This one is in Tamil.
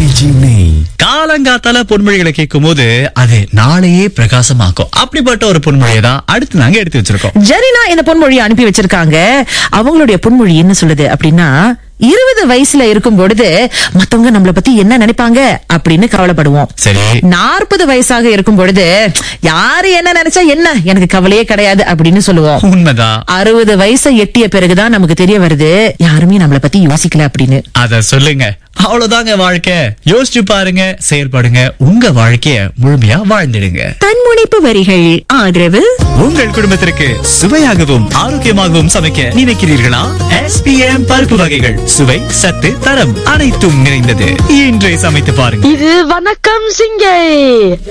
ஆர்கேஜி நெய் காலங்காத்தால பொன்மொழிகளை கேட்கும் போது அது நாளையே பிரகாசமாக்கும் அப்படிப்பட்ட ஒரு பொன்மொழியை தான் அடுத்து நாங்க எடுத்து வச்சிருக்கோம் ஜெரினா இந்த பொன்மொழியை அனுப்பி வச்சிருக்காங்க அவங்களுடைய பொன்மொழி என்ன சொல்லுது அப்படின்னா இருபது வயசுல இருக்கும் பொழுது மத்தவங்க நம்மள பத்தி என்ன நினைப்பாங்க அப்படின்னு கவலைப்படுவோம் சரி நாற்பது வயசாக இருக்கும் பொழுது யாரு என்ன நினைச்சா என்ன எனக்கு கவலையே கிடையாது அப்படின்னு சொல்லுவோம் உண்மைதான் அறுபது வயசை எட்டிய பிறகுதான் நமக்கு தெரிய வருது யாருமே நம்மள பத்தி யோசிக்கல அப்படின்னு அத சொல்லுங்க அவ்வளவுதாங்க வாழ்க்கை யோசிச்சு பாருங்க செயல்படுங்க உங்க வாழ்க்கைய முழுமையா வாழ்ந்துடுங்க தன்முனைப்பு வரிகள் ஆதரவு உங்கள் குடும்பத்திற்கு சுவையாகவும் ஆரோக்கியமாகவும் சமைக்க நினைக்கிறீர்களா எஸ்பிஎம் பருப்பு வகைகள் சுவை சத்து தரம் அனைத்தும் நிறைந்தது இன்றே சமைத்து பாருங்க இது வணக்கம் சிங்கை